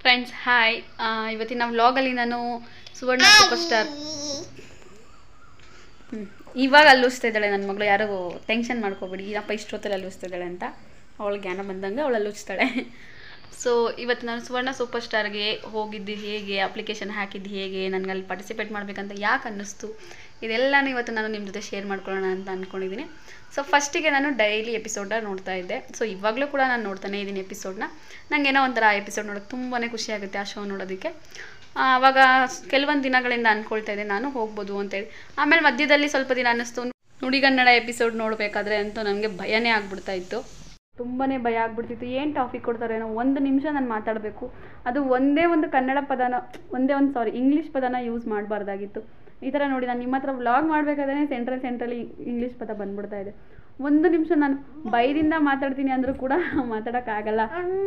friends hi ಇವತ್ತಿನ ವ್ಲಾಗಲ್ಲಿ ನಾನು ಸುವರ್ಣ ಸೂಪರ್ ಸ್ಟಾರ್ ಹ್ಞೂ ಇವಾಗ ಅಲ್ಲೂಸ್ತಾ ಇದ್ದಾಳೆ ನನ್ನ ಮಗಳು ಯಾರು ಟೆನ್ಷನ್ ಮಾಡ್ಕೋಬೇಡಿ ಏನಪ್ಪ ಇಷ್ಟೊತ್ತಲ್ಲಿ ಅಲ್ಲೂಸ್ತಾ ಇದ್ದಾಳೆ ಅಂತ ಅವಳು ಜ್ಞಾನ ಬಂದಂಗೆ ಅವಳು ಅಲ್ಲೂಸ್ತಾಳೆ ಸೊ ಇವತ್ತು ನಾನು ಸುವರ್ಣ ಸೂಪರ್ ಸ್ಟಾರ್ಗೆ ಹೋಗಿದ್ದು ಹೇಗೆ ಅಪ್ಲಿಕೇಶನ್ ಹಾಕಿದ್ದು ಹೇಗೆ ನನಗೆ ಅಲ್ಲಿ ಪಾರ್ಟಿಸಿಪೇಟ್ ಮಾಡಬೇಕಂತ ಯಾಕೆ ಅನ್ನಿಸ್ತು ಇದೆಲ್ಲನೂ ಇವತ್ತು ನಾನು ನಿಮ್ಮ ಜೊತೆ ಶೇರ್ ಮಾಡ್ಕೊಳ್ಳೋಣ ಅಂತ ಅಂದ್ಕೊಂಡಿದ್ದೀನಿ ಸೊ ಫಸ್ಟಿಗೆ ನಾನು ಡೈಲಿ ಎಪಿಸೋಡ್ನ ನೋಡ್ತಾ ಇದ್ದೆ ಸೊ ಇವಾಗಲೂ ಕೂಡ ನಾನು ನೋಡ್ತಾನೆ ಇದ್ದೀನಿ ಎಪಿಸೋಡ್ನ ನಂಗೆ ಏನೋ ಒಂಥರ ಎಪಿಸೋಡ್ ನೋಡೋಕೆ ತುಂಬಾ ಖುಷಿ ಆಗುತ್ತೆ ಆ ಶೋ ನೋಡೋದಕ್ಕೆ ಆ, ಆವಾಗ ಕೆಲವೊಂದು ದಿನಗಳಿಂದ ಅಂದ್ಕೊಳ್ತಾ ಇದ್ದೆ ನಾನು ಹೋಗ್ಬೋದು ಅಂತೇಳಿ ಆಮೇಲೆ ಮಧ್ಯದಲ್ಲಿ ಸ್ವಲ್ಪ ದಿನ ಅನ್ನಿಸ್ತು ನುಡಿಗನ್ನಡ ಎಪಿಸೋಡ್ ನೋಡಬೇಕಾದ್ರೆ ಅಂತೂ ನನಗೆ ಭಯನೇ ಆಗ್ಬಿಡ್ತಾ ಇತ್ತು ತುಂಬಾ ಭಯ ಆಗ್ಬಿಡ್ತಿತ್ತು ಏನು ಟಾಪಿಕ್ ಕೊಡ್ತಾರೇನೋ ಒಂದು ನಿಮಿಷ ನಾನು ಮಾತಾಡಬೇಕು ಅದು ಒಂದೇ ಒಂದು ಕನ್ನಡ ಪದನ ಒಂದೇ ಒಂದು ಸಾರಿ ಇಂಗ್ಲೀಷ್ ಪದನ ಯೂಸ್ ಮಾಡಬಾರ್ದಾಗಿತ್ತು ಈ ಥರ ನೋಡಿ ನಾನು ನಿಮ್ಮ ಹತ್ರ ವ್ಲಾಗ್ ಮಾಡಬೇಕಾದ್ರೆ ಸೆಂಟ್ರಲ್ ಸೆಂಟ್ರಲಿ ಇಂಗ್ಲೀಷ್ ಪದ ಬಂದ್ಬಿಡ್ತಾ ಇದೆ ಒಂದು ನಿಮಿಷ ನಾನು ಬೈದಿಂದ ಮಾತಾಡ್ತೀನಿ ಅಂದರೂ ಕೂಡ ಮಾತಾಡೋಕ್ಕಾಗಲ್ಲ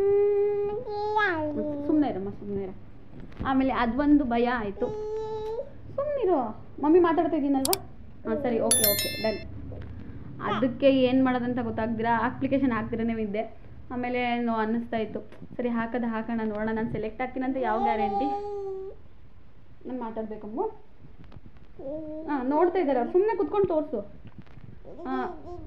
ಸುಮ್ಮನೆ ಇರಮ್ಮ ಸುಮ್ಮನೆ ಇರ ಆಮೇಲೆ ಅದೊಂದು ಭಯ ಆಯಿತು ಸುಮ್ಮನಿರು ಮಮ್ಮಿ ಮಾತಾಡ್ತಾ ಇದ್ದೀನಲ್ವಾ ಹಾಂ ಸರಿ ಓಕೆ ಓಕೆ ಡನ್ ಅದಕ್ಕೆ ಏನು ಮಾಡೋದಂತ ಗೊತ್ತಾಗ್ದಿರಾ ಅಪ್ಲಿಕೇಶನ್ ಹಾಕ್ತಿರನೇ ಇದ್ದೆ ಆಮೇಲೆ ನೋ ಅನ್ನಿಸ್ತಾ ಇತ್ತು ಸರಿ ಹಾಕೋದು ಹಾಕೋಣ ನೋಡೋಣ ನಾನು ಸೆಲೆಕ್ಟ್ ಆಗ್ತೀನಿ ಅಂತ ಯಾವ ಗ್ಯಾರಂಟಿ ನಾನು ಮಾತಾಡ್ಬೇಕಮ್ಮ ಹಾಂ ನೋಡ್ತಾ ಇದ್ದಾರೆ ಅವ್ರು ಸುಮ್ಮನೆ ಕುತ್ಕೊಂಡು ತೋರಿಸು ಹಾಂ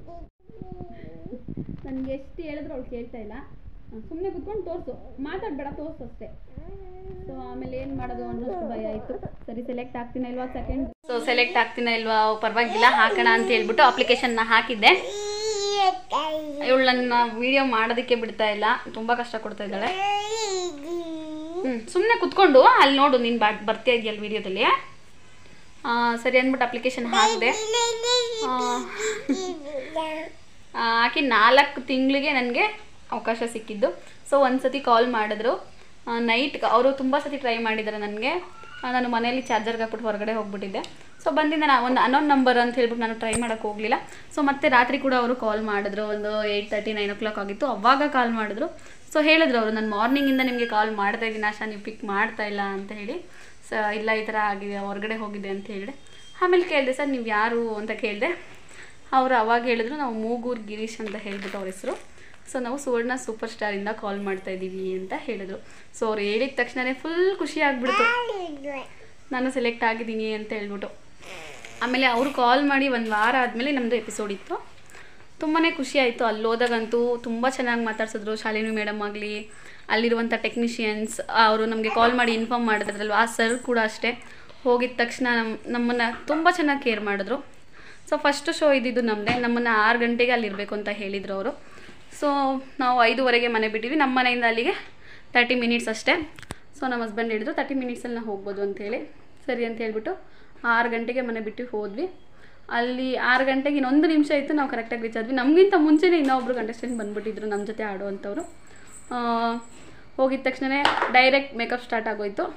ನನಗೆ ಎಷ್ಟು ಹೇಳಿದ್ರು ಅವ್ಳು ಕೇಳ್ತಾ ಇಲ್ಲ ಸುಮ್ಮನೆ ಕುತ್ಕೊಂಡು ತೋರಿಸು ಮಾತಾಡಬೇಡ ತೋರಿಸು ಅಷ್ಟೇ ಸೊ ಆಮೇಲೆ ಏನು ಮಾಡೋದು ಅನ್ನೋಷ್ಟು ಭಯ ಆಯಿತು ಸರಿ ಸೆಲೆಕ್ಟ್ ಆಗ್ತೀನ ಇಲ್ವಾ ಸೆಕೆಂಡ್ ಸೊ ಸೆಲೆಕ್ಟ್ ಆಗ್ತೀನ ಇಲ್ವಾ ಪರವಾಗಿಲ್ಲ ಹಾಕೋಣ ಅಂತ ಹೇಳ್ಬಿಟ್ಟು ಅಪ್ಲಿಕೇಶನ್ನ ಹಾಕಿದ್ದೆ ಇವಳು ನನ್ನ ವಿಡಿಯೋ ಮಾಡೋದಕ್ಕೆ ಬಿಡ್ತಾ ಇಲ್ಲ ತುಂಬ ಕಷ್ಟ ಕೊಡ್ತಾ ಇದ್ದಾಳೆ ಹ್ಞೂ ಸುಮ್ಮನೆ ಕುತ್ಕೊಂಡು ಅಲ್ಲಿ ನೋಡು ನೀನು ಬಾ ಬರ್ತಾ ಇದೆಯಲ್ಲ ವಿಡಿಯೋದಲ್ಲಿ ಸರಿ ಅಂದ್ಬಿಟ್ಟು ಅಪ್ಲಿಕೇಶನ್ ಹಾಕಿದೆ ಹಾಕಿ ನಾಲ್ಕು ತಿಂಗಳಿಗೆ ನನಗೆ ಅವಕಾಶ ಸಿಕ್ಕಿದ್ದು ಸೊ ಒಂದು ಸತಿ ಕಾಲ್ ಮಾಡಿದ್ರು ನೈಟ್ ಅವರು ತುಂಬ ಸತಿ ಟ್ರೈ ಮಾಡಿದ್ದಾರೆ ನನಗೆ ನಾನು ಮನೆಯಲ್ಲಿ ಚಾರ್ಜರ್ಗೆ ಹಾಕ್ಬಿಟ್ಟು ಹೊರಗಡೆ ಹೋಗ್ಬಿಟ್ಟಿದ್ದೆ ಸೊ ಬಂದಿಂದ ನಾ ಒಂದು ಅನ್ನೋನ್ ನಂಬರ್ ಅಂತ ಹೇಳ್ಬಿಟ್ಟು ನಾನು ಟ್ರೈ ಮಾಡೋಕ್ಕೆ ಹೋಗಲಿಲ್ಲ ಸೊ ಮತ್ತೆ ರಾತ್ರಿ ಕೂಡ ಅವರು ಕಾಲ್ ಮಾಡಿದ್ರು ಒಂದು eight thirty nine o'clock ಆಗಿತ್ತು ಅವಾಗ ಕಾಲ್ ಮಾಡಿದ್ರು ಸೊ ಹೇಳಿದ್ರು ಅವರು ನಾನು ಮಾರ್ನಿಂಗಿಂದ ನಿಮಗೆ ಕಾಲ್ ಮಾಡ್ತಾ ಇದ್ದೀನಿ ಆಶಾ ನೀವು ಪಿಕ್ ಮಾಡ್ತಾ ಇಲ್ಲ ಅಂತ ಹೇಳಿ ಸೊ ಇಲ್ಲ ಈ ಥರ ಆಗಿದೆ ಹೊರಗಡೆ ಹೋಗಿದೆ ಅಂತ ಹೇಳಿದೆ ಆಮೇಲೆ ಕೇಳಿದೆ ಸರ್ ನೀವು ಯಾರು ಅಂತ ಕೇಳಿದೆ ಅವರು ಅವಾಗ ಹೇಳಿದ್ರು ನಾವು ಮೂಗೂರು ಗಿರೀಶ್ ಅಂತ ಹೇಳ್ಬಿಟ್ಟು ಅವ್ರ ಹೆಸರು ಸೊ ನಾವು ಸುವರ್ಣ ಸೂಪರ್ ಸ್ಟಾರಿಂದ ಕಾಲ್ ಮಾಡ್ತಾ ಇದ್ದೀವಿ ಅಂತ ಹೇಳಿದ್ರು ಸೊ ಅವ್ರು ಹೇಳಿದ ತಕ್ಷಣವೇ ಫುಲ್ ಖುಷಿ ಆಗಿಬಿಡ್ತು ನಾನು ಸೆಲೆಕ್ಟ್ ಆಗಿದ್ದೀನಿ ಅಂತ ಹೇಳ್ಬಿಟ್ಟು ಆಮೇಲೆ ಅವರು ಕಾಲ್ ಮಾಡಿ ಒಂದು ವಾರ ಆದಮೇಲೆ ನಮ್ಮದು ಎಪಿಸೋಡ್ ಇತ್ತು ತುಂಬಾ ಖುಷಿ ಆಯಿತು ಅಲ್ಲಿ ಹೋದಾಗಂತೂ ತುಂಬ ಚೆನ್ನಾಗಿ ಮಾತಾಡ್ಸಿದ್ರು ಶಾಲಿನಿ ಮೇಡಮ್ ಆಗಲಿ ಅಲ್ಲಿರುವಂಥ ಟೆಕ್ನಿಷಿಯನ್ಸ್ ಅವರು ನಮಗೆ ಕಾಲ್ ಮಾಡಿ ಇನ್ಫಾರ್ಮ್ ಮಾಡಿದ್ರಲ್ವ ಆ ಸರ್ ಕೂಡ ಅಷ್ಟೇ ಹೋಗಿದ ತಕ್ಷಣ ನಮ್ಮ ನಮ್ಮನ್ನು ತುಂಬ ಚೆನ್ನಾಗಿ ಕೇರ್ ಮಾಡಿದ್ರು ಸೊ ಫಸ್ಟು ಶೋ ಇದ್ದಿದ್ದು ನಮ್ಮದೇ ನಮ್ಮನ್ನು ಆರು ಗಂಟೆಗೆ ಅಲ್ಲಿರಬೇಕು ಅಂತ ಹೇಳಿದರು ಅವರು ಸೊ ನಾವು ಐದುವರೆಗೆ ಮನೆ ಬಿಟ್ಟಿದ್ವಿ ನಮ್ಮ ಮನೆಯಿಂದ ಅಲ್ಲಿಗೆ ತರ್ಟಿ ಮಿನಿಟ್ಸ್ ಅಷ್ಟೇ ಸೊ ನಮ್ಮ ಹಸ್ಬೆಂಡ್ ಹೇಳಿದ್ರು ತರ್ಟಿ ಮಿನಿಟ್ಸಲ್ಲಿ ನಾವು ಹೋಗ್ಬೋದು ಅಂತೇಳಿ ಸರಿ ಅಂತ ಹೇಳ್ಬಿಟ್ಟು ಆರು ಗಂಟೆಗೆ ಮನೆ ಬಿಟ್ಟು ಹೋದ್ವಿ ಅಲ್ಲಿ ಆರು ಗಂಟೆಗೆ ಇನ್ನೊಂದು ನಿಮಿಷ ಇತ್ತು ನಾವು ಕರೆಕ್ಟಾಗಿ ರೀಚ್ ಆದ್ವಿ ನಮಗಿಂತ ಮುಂಚೆನೇ ಇನ್ನೊಬ್ರು ಕಂಟೆಸ್ಟೆಂಟ್ ಬಂದುಬಿಟ್ಟಿದ್ರು ನಮ್ಮ ಜೊತೆ ಆಡುವಂಥವ್ರು ಹೋಗಿದ ತಕ್ಷಣವೇ ಡೈರೆಕ್ಟ್ ಮೇಕಪ್ ಸ್ಟಾರ್ಟ್ ಆಗೋಯ್ತು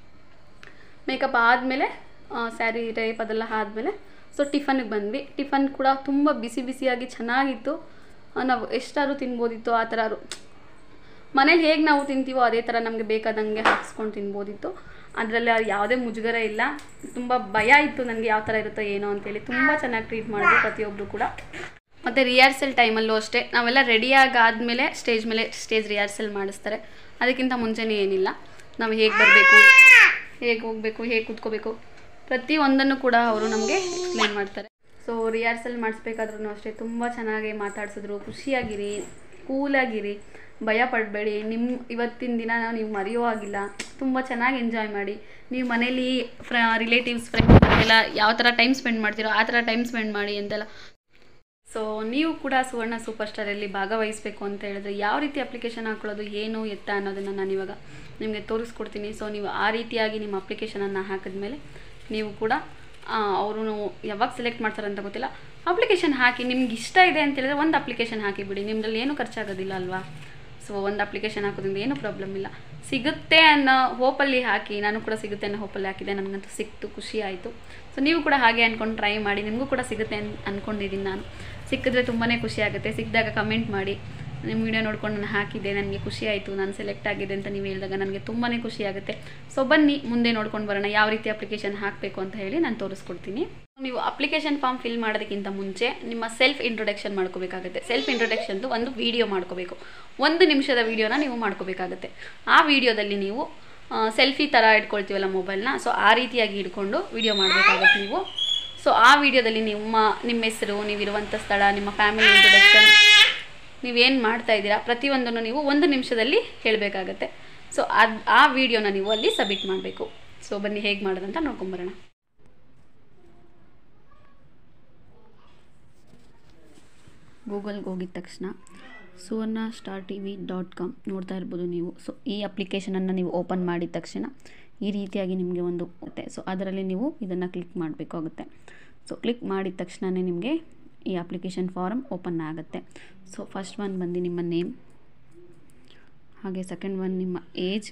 ಮೇಕಪ್ ಆದಮೇಲೆ ಸ್ಯಾರಿ ಟೈಪ್ ಅದೆಲ್ಲ ಆದಮೇಲೆ ಸೊ ಟಿಫನ್ಗೆ ಬಂದ್ವಿ ಟಿಫನ್ ಕೂಡ ತುಂಬ ಬಿಸಿ ಬಿಸಿಯಾಗಿ ಚೆನ್ನಾಗಿತ್ತು ಆ, ನಾವು ಎಷ್ಟಾದ್ರೂ ತಿನ್ಬೋದಿತ್ತು ಆ ಥರ ಮನೇಲಿ ಹೇಗೆ ನಾವು ತಿಂತೀವೋ ಅದೇ ಥರ ನಮಗೆ ಬೇಕಾದಂಗೆ ಹಾಕ್ಸ್ಕೊಂಡು ತಿನ್ಬೋದಿತ್ತು ಅದರಲ್ಲಿ ಯಾವುದೇ ಮುಜುಗರ ಇಲ್ಲ ತುಂಬ ಭಯ ಇತ್ತು ನನಗೆ ಯಾವ ಥರ ಇರುತ್ತೋ ಏನೋ ಅಂತೇಳಿ ತುಂಬ ಚೆನ್ನಾಗಿ ಟ್ರೀಟ್ ಮಾಡಿದ್ರು ಪ್ರತಿಯೊಬ್ಬರು ಕೂಡ ಮತ್ತು ರಿಹರ್ಸಲ್ ಟೈಮಲ್ಲೂ ಅಷ್ಟೇ ನಾವೆಲ್ಲ ರೆಡಿಯಾಗಾದಮೇಲೆ ಸ್ಟೇಜ್ ಮೇಲೆ ಸ್ಟೇಜ್ ರಿಹರ್ಸಲ್ ಮಾಡಿಸ್ತಾರೆ ಅದಕ್ಕಿಂತ ಮುಂಚೆನೇ ಏನಿಲ್ಲ ನಾವು ಹೇಗೆ ಬರಬೇಕು ಹೇಗೆ ಹೋಗಬೇಕು ಹೇಗೆ ಕೂತ್ಕೋಬೇಕು ಪ್ರತಿಯೊಂದನ್ನು ಕೂಡ ಅವರು ನಮಗೆ ಎಕ್ಸ್ಪ್ಲೈನ್ ಮಾಡ್ತಾರೆ ಸೊ ರಿಹರ್ಸಲ್ ಮಾಡಿಸ್ಬೇಕಾದ್ರೂ ಅಷ್ಟೇ ತುಂಬ ಚೆನ್ನಾಗಿ ಮಾತಾಡ್ಸಿದ್ರು ಖುಷಿಯಾಗಿರಿ ಕೂಲಾಗಿರಿ ಭಯ ಪಡಬೇಡಿ ನಿಮ್ಮ ಇವತ್ತಿನ ದಿನ ನೀವು ಮರೆಯೋ ಆಗಿಲ್ಲ ತುಂಬ ಚೆನ್ನಾಗಿ ಎಂಜಾಯ್ ಮಾಡಿ ನೀವು ಮನೇಲಿ ಫ್ರ ರಿಲೇಟಿವ್ಸ್ ಫ್ರೆಂಡ್ಸ್ ಎಲ್ಲ ಯಾವ ಥರ ಟೈಮ್ ಸ್ಪೆಂಡ್ ಮಾಡ್ತೀರೋ ಆ ಥರ ಟೈಮ್ ಸ್ಪೆಂಡ್ ಮಾಡಿ ಅಂತೆಲ್ಲ ಸೊ ನೀವು ಕೂಡ ಸುವರ್ಣ ಸೂಪರ್ ಸ್ಟಾರಲ್ಲಿ ಭಾಗವಹಿಸಬೇಕು ಅಂತ ಹೇಳಿದ್ರೆ ಯಾವ ರೀತಿ ಅಪ್ಲಿಕೇಶನ್ ಹಾಕೊಳ್ಳೋದು ಏನು ಎತ್ತ ಅನ್ನೋದನ್ನು ನಾನು ಇವಾಗ ನಿಮಗೆ ತೋರಿಸ್ಕೊಡ್ತೀನಿ ಸೊ ನೀವು ಆ ರೀತಿಯಾಗಿ ನಿಮ್ಮ ಅಪ್ಲಿಕೇಶನನ್ನು ಹಾಕಿದ್ಮೇಲೆ ನೀವು ಕೂಡ ಅವರು ಯಾವಾಗ ಸೆಲೆಕ್ಟ್ ಮಾಡ್ತಾರೆ ಅಂತ ಗೊತ್ತಿಲ್ಲ ಅಪ್ಲಿಕೇಶನ್ ಹಾಕಿ ನಿಮ್ಗೆ ಇಷ್ಟ ಇದೆ ಅಂತ ಹೇಳಿದ್ರೆ ಒಂದು ಅಪ್ಲಿಕೇಶನ್ ಹಾಕಿಬಿಡಿ ನಿಮ್ಮದ್ರಲ್ಲಿ ಏನೂ ಖರ್ಚಾಗೋದಿಲ್ಲ ಅಲ್ವಾ ಸೊ ಒಂದು ಅಪ್ಲಿಕೇಶನ್ ಹಾಕೋದ್ರಿಂದ ಏನೂ ಪ್ರಾಬ್ಲಮ್ ಇಲ್ಲ ಸಿಗುತ್ತೆ ಅನ್ನೋ ಹೋಪಲ್ಲಿ ಹಾಕಿ ನಾನು ಕೂಡ ಸಿಗುತ್ತೆ ಅನ್ನೋ ಹೋಪಲ್ಲಿ ಹಾಕಿದೆ ನನಗಂತೂ ಸಿಕ್ತು ಖುಷಿ ಆಯಿತು ಸೊ ನೀವು ಕೂಡ ಹಾಗೆ ಅಂದ್ಕೊಂಡು ಟ್ರೈ ಮಾಡಿ ನಿಮಗೂ ಕೂಡ ಸಿಗುತ್ತೆ ಅನ್ ಅಂದ್ಕೊಂಡಿದ್ದೀನಿ ನಾನು ಸಿಕ್ಕಿದ್ರೆ ತುಂಬಾ ಖುಷಿ ಆಗುತ್ತೆ ಸಿಕ್ಕಿದಾಗ ಕಮೆಂಟ್ ಮಾಡಿ ನಿಮ್ಮ ವಿಡಿಯೋ ನೋಡ್ಕೊಂಡು ನಾನು ಹಾಕಿದ್ದೆ ನನಗೆ ಖುಷಿ ಆಯಿತು ನಾನು ಸೆಲೆಕ್ಟ್ ಆಗಿದೆ ಅಂತ ನೀವು ಹೇಳಿದಾಗ ನನಗೆ ತುಂಬಾ ಖುಷಿ ಆಗುತ್ತೆ ಸೊ ಬನ್ನಿ ಮುಂದೆ ನೋಡ್ಕೊಂಡು ಬರೋಣ ಯಾವ ರೀತಿ ಅಪ್ಲಿಕೇಶನ್ ಹಾಕಬೇಕು ಅಂತ ಹೇಳಿ ನಾನು ತೋರಿಸ್ಕೊಡ್ತೀನಿ ನೀವು ಅಪ್ಲಿಕೇಶನ್ ಫಾರ್ಮ್ ಫಿಲ್ ಮಾಡೋದಕ್ಕಿಂತ ಮುಂಚೆ ನಿಮ್ಮ ಸೆಲ್ಫ್ ಇಂಟ್ರೊಡಕ್ಷನ್ ಮಾಡ್ಕೋಬೇಕಾಗುತ್ತೆ ಸೆಲ್ಫ್ ಇಂಟ್ರೊಡಕ್ಷನ್ದು ಒಂದು ವಿಡಿಯೋ ಮಾಡ್ಕೋಬೇಕು ಒಂದು ನಿಮಿಷದ ವಿಡಿಯೋನ ನೀವು ಮಾಡ್ಕೋಬೇಕಾಗುತ್ತೆ ಆ ವಿಡಿಯೋದಲ್ಲಿ ನೀವು ಸೆಲ್ಫಿ ಥರ ಇಟ್ಕೊಳ್ತೀವಲ್ಲ ಮೊಬೈಲ್ನ ಸೊ ಆ ರೀತಿಯಾಗಿ ಹಿಡ್ಕೊಂಡು ವಿಡಿಯೋ ಮಾಡಬೇಕಾಗುತ್ತೆ ನೀವು ಸೊ ಆ ವಿಡಿಯೋದಲ್ಲಿ ನಿಮ್ಮ ನಿಮ್ಮ ಹೆಸರು ನೀವಿರುವಂಥ ಸ್ಥಳ ನಿಮ್ಮ ಫ್ಯಾಮಿಲಿ ಇಂಟ್ರೊಡಕ್ಷನ್ ನೀವೇನು ಮಾಡ್ತಾ ಇದ್ದೀರಾ ಪ್ರತಿಯೊಂದನ್ನು ನೀವು ಒಂದು ನಿಮಿಷದಲ್ಲಿ ಹೇಳಬೇಕಾಗತ್ತೆ ಸೊ ಅದು ಆ ವಿಡಿಯೋನ ನೀವು ಅಲ್ಲಿ ಸಬ್ಮಿಟ್ ಮಾಡಬೇಕು ಸೊ ಬನ್ನಿ ಹೇಗೆ ಮಾಡೋದಂತ ನೋಡ್ಕೊಂಬರೋಣ ಗೂಗಲ್ಗೆ ಹೋಗಿದ ತಕ್ಷಣ ಸುವರ್ಣ ಸ್ಟಾರ್ ಟಿ ವಿ ಡಾಟ್ ಕಾಮ್ ನೋಡ್ತಾ ಇರ್ಬೋದು ನೀವು ಸೊ ಈ ಅಪ್ಲಿಕೇಶನನ್ನು ನೀವು ಓಪನ್ ಮಾಡಿದ ತಕ್ಷಣ ಈ ರೀತಿಯಾಗಿ ನಿಮಗೆ ಒಂದು ಬರುತ್ತೆ ಸೊ ಅದರಲ್ಲಿ ನೀವು ಇದನ್ನು ಕ್ಲಿಕ್ ಮಾಡಬೇಕಾಗುತ್ತೆ ಸೊ ಕ್ಲಿಕ್ ಮಾಡಿದ ತಕ್ಷಣವೇ ನಿಮಗೆ ಈ ಅಪ್ಲಿಕೇಶನ್ ಫಾರಮ್ ಓಪನ್ ಆಗುತ್ತೆ ಸೊ ಫಸ್ಟ್ ಒನ್ ಬಂದು ನಿಮ್ಮ ನೇಮ್ ಹಾಗೆ ಸೆಕೆಂಡ್ ಒನ್ ನಿಮ್ಮ ಏಜ್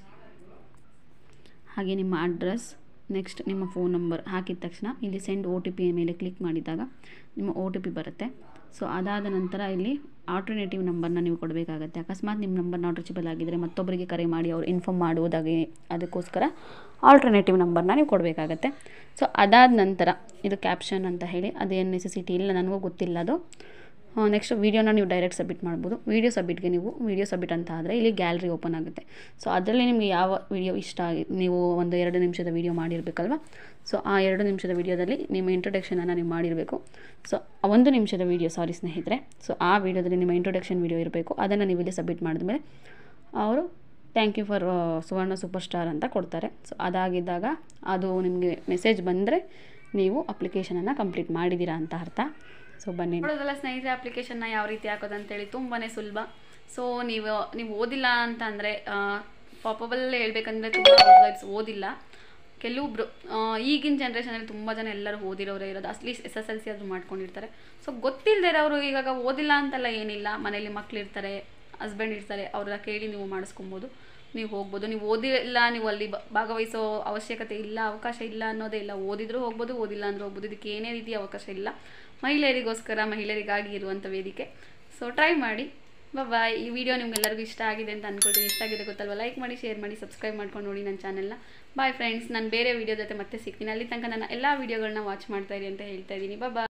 ಹಾಗೆ ನಿಮ್ಮ ಅಡ್ರೆಸ್ ನೆಕ್ಸ್ಟ್ ನಿಮ್ಮ ಫೋನ್ ನಂಬರ್ ಹಾಕಿದ ತಕ್ಷಣ ಇಲ್ಲಿ ಸೆಂಡ್ ಒ ಟಿ ಪಿ ಮೇಲೆ ಕ್ಲಿಕ್ ಮಾಡಿದಾಗ ನಿಮ್ಮ ಒ ಟಿ ಪಿ ಬರುತ್ತೆ ಸೊ ಅದಾದ ನಂತರ ಇಲ್ಲಿ ಆಲ್ಟರ್ನೇಟಿವ್ ನಂಬರ್ನ ನೀವು ಕೊಡಬೇಕಾಗತ್ತೆ ಅಕಸ್ಮಾತ್ ನಿಮ್ಮ ನಂಬರ್ ನಾಟ್ ರೀಚಬಲ್ ಆಗಿದ್ದರೆ ಮತ್ತೊಬ್ಬರಿಗೆ ಕರೆ ಮಾಡಿ ಅವ್ರು ಇನ್ಫಾರ್ಮ್ ಮಾಡುವುದಾಗಿ ಅದಕ್ಕೋಸ್ಕರ ಆಲ್ಟರ್ನೇಟಿವ್ ನಂಬರ್ನ ನೀವು ಕೊಡಬೇಕಾಗತ್ತೆ ಸೊ ಅದಾದ ನಂತರ ಇದು ಕ್ಯಾಪ್ಷನ್ ಅಂತ ಹೇಳಿ ಅದೇನು ನೆಸೆಸಿಟಿ ಇಲ್ಲ ನನಗೂ ಗೊತ್ತಿಲ್ಲ ಅದು ನೆಕ್ಸ್ಟ್ ವೀಡಿಯೋನ ನೀವು ಡೈರೆಕ್ಟ್ ಸಬ್ಮಿಟ್ ಮಾಡ್ಬೋದು ವೀಡಿಯೋ ಸಬ್ಮಿಟ್ಗೆ ನೀವು ವೀಡಿಯೋ ಸಬ್ಮಿಟ್ ಅಂತ ಆದರೆ ಇಲ್ಲಿ ಗ್ಯಾಲರಿ ಓಪನ್ ಆಗುತ್ತೆ ಸೊ ಅದರಲ್ಲಿ ನಿಮಗೆ ಯಾವ ವೀಡಿಯೋ ಇಷ್ಟ ಆಗಿ ನೀವು ಒಂದು ಎರಡು ನಿಮಿಷದ ವೀಡಿಯೋ ಮಾಡಿರಬೇಕಲ್ವ ಸೊ ಆ ಎರಡು ನಿಮಿಷದ ವೀಡಿಯೋದಲ್ಲಿ ನಿಮ್ಮ ಇಂಟ್ರೊಡಕ್ಷನನ್ನು ನೀವು ಮಾಡಿರಬೇಕು ಸೊ ಒಂದು ನಿಮಿಷದ ವೀಡಿಯೋ ಸಾರಿ ಸ್ನೇಹಿತರೆ ಸೊ ಆ ವೀಡಿಯೋದಲ್ಲಿ ನಿಮ್ಮ ಇಂಟ್ರೊಡಕ್ಷನ್ ವೀಡಿಯೋ ಇರಬೇಕು ಅದನ್ನು ನೀವು ಇಲ್ಲಿ ಸಬ್ಮಿಟ್ ಮಾಡಿದ್ಮೇಲೆ ಅವರು thank you for Suvarna super star ಅಂತ ಕೊಡ್ತಾರೆ ಸೊ ಅದಾಗಿದ್ದಾಗ ಅದು ನಿಮಗೆ ಮೆಸೇಜ್ ಬಂದರೆ ನೀವು ಅಪ್ಲಿಕೇಶನನ್ನು ಕಂಪ್ಲೀಟ್ ಮಾಡಿದ್ದೀರಾ ಅಂತ ಅರ್ಥ ಸೊ ಬನ್ನಿ ನೋಡೋದಲ್ಲ ಸ್ನೇಹಿತರೆ ಅಪ್ಲಿಕೇಶನ್ನ ಯಾವ ರೀತಿ ಹಾಕೋದು ಅಂತೇಳಿ ತುಂಬಾ ಸುಲಭ ಸೊ ನೀವು ನೀವು ಓದಿಲ್ಲ ಅಂತ ಅಂದರೆ ಪಾಪಬಲ್ ಹೇಳ್ಬೇಕಂದ್ರೆ ತುಂಬ ಹೌಸ್ ಓದಿಲ್ಲ ಕೆಲವೊಬ್ರು ಈಗಿನ ಜನ್ರೇಷನಲ್ಲಿ ತುಂಬ ಜನ ಎಲ್ಲರೂ ಓದಿರೋರೇ ಇರೋದು at least S S L C ಆದರೂ ಮಾಡ್ಕೊಂಡಿರ್ತಾರೆ ಸೊ ಗೊತ್ತಿಲ್ಲದೆ ಇರೋರು ಇವಾಗ ಓದಿಲ್ಲ ಅಂತೆಲ್ಲ ಏನಿಲ್ಲ ಮನೇಲಿ ಮಕ್ಳು ಇರ್ತಾರೆ ಹಸ್ಬೆಂಡ್ ಇರ್ತಾರೆ ಅವ್ರನ್ನ ಕೇಳಿ ನೀವು ಮಾಡಿಸ್ಕೊಬೋದು ನೀವು ಹೋಗ್ಬೋದು ನೀವು ಓದಿಲ್ಲ ನೀವು ಅಲ್ಲಿ ಭಾಗವಹಿಸೋ ಅವಶ್ಯಕತೆ ಇಲ್ಲ ಅವಕಾಶ ಇಲ್ಲ ಅನ್ನೋದೇ ಇಲ್ಲ ಓದಿದ್ರೂ ಹೋಗ್ಬೋದು ಓದಿಲ್ಲ ಅಂದರೂ ಹೋಗ್ಬೋದು ಇದಕ್ಕೆ ಏನೇ ರೀತಿಯ ಅವಕಾಶ ಇಲ್ಲ ಮಹಿಳೆಯರಿಗೋಸ್ಕರ ಮಹಿಳೆಯರಿಗಾಗಿ ಇರುವಂಥ ವೇದಿಕೆ ಸೊ ಟ್ರೈ ಮಾಡಿ ಬಾಯ್ ಈ ವಿಡಿಯೋ ನಿಮ್ಗೆಲ್ಲರಿಗೂ ಇಷ್ಟ ಆಗಿದೆ ಅಂತ ಅಂದ್ಕೊಳ್ತೀನಿ ಇಷ್ಟ ಆಗಿದೆ ಗೊತ್ತಲ್ವ ಲೈಕ್ ಮಾಡಿ ಶೇರ್ ಮಾಡಿ ಸಬ್ಸ್ಕ್ರೈಬ್ ಮಾಡ್ಕೊಂಡು ನೋಡಿ ನನ್ನ ಚಾನಲ್ನ ಬಾಯ್ ಫ್ರೆಂಡ್ಸ್ ನಾನು ಬೇರೆ ವಿಡಿಯೋ ಜೊತೆ ಮತ್ತೆ ಸಿಗ್ತೀನಿ ಅಲ್ಲಿ ತನಕ ನನ್ನ ಎಲ್ಲ ವೀಡಿಯೋಗಳನ್ನ ವಾಚ್ ಮಾಡ್ತಾ ಇರಿ ಅಂತ ಹೇಳ್ತಾ ಇದ್ದೀನಿ ಬಾಯ್